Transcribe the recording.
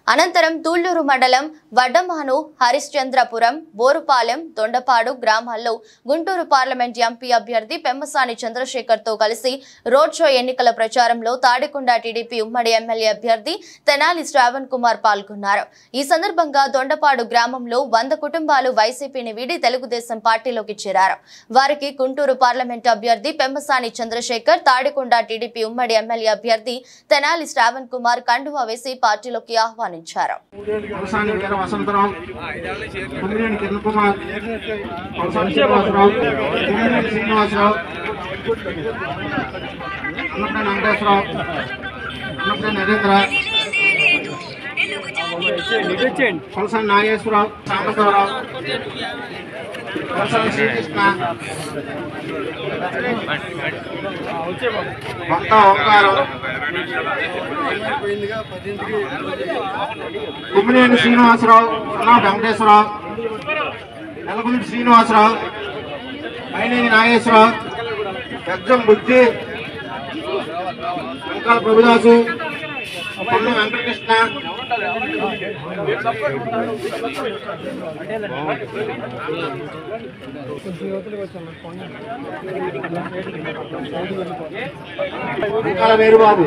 అనంతరం తూళ్లూరు మండలం వడ్డమాను హరిశ్చంద్రపురం బోరుపాలెం దొండపాడు గ్రామాల్లో గుంటూరు పార్లమెంట్ ఎంపీ అభ్యర్థి పెమ్మసాని చంద్రశేఖర్ తో కలిసి రోడ్ షో ఎన్నికల ప్రచారంలో తాడికొండ టీడీపీ ఉమ్మడి ఎమ్మెల్యే అభ్యర్థి తెనాలి శ్రావణ్ కుమార్ పాల్గొన్నారు ఈ సందర్భంగా దొండపాడు గ్రామంలో వంద కుటుంబాలు వైసీపీని వీడి తెలుగుదేశం పార్టీలోకి చేరారు వారికి గుంటూరు పార్లమెంట్ అభ్యర్థి పెమ్మసాని చంద్రశేఖర్ తాడికొండ టీడీపీ ఉమ్మడి ఎమ్మెల్యే అభ్యర్థి తెనాలి శ్రావణ్ కుమార్ కండువా వేసి పార్టీలోకి ఆహ్వానించారు అవసాని వీర వసంతరావు కుమ్మినేని కిరణ్ కుమార్ అవసాని శ్రీనివాసరావు కుమ్మినేని శ్రీనివాసరావు అన్నపేని వెంకటేశ్వరరావు అన్నపేని నరేంద్ర కొలసాని నాగేశ్వరరావు సాంబశివరావు కొలసాని శ్రీకృష్ణ భక్త ఓంకారం కుమ్మినేని శ్రీనివాసరావు సున్నా వెంకటేశ్వరరావు నెలకొండ శ్రీనివాసరావు మైనేని నాగేశ్వరరావు పెద్దం బుద్ధి వెంకాల ప్రభుదాసు పొన్ను వెంకటకృష్ణ వెంకాల వేరుబాబు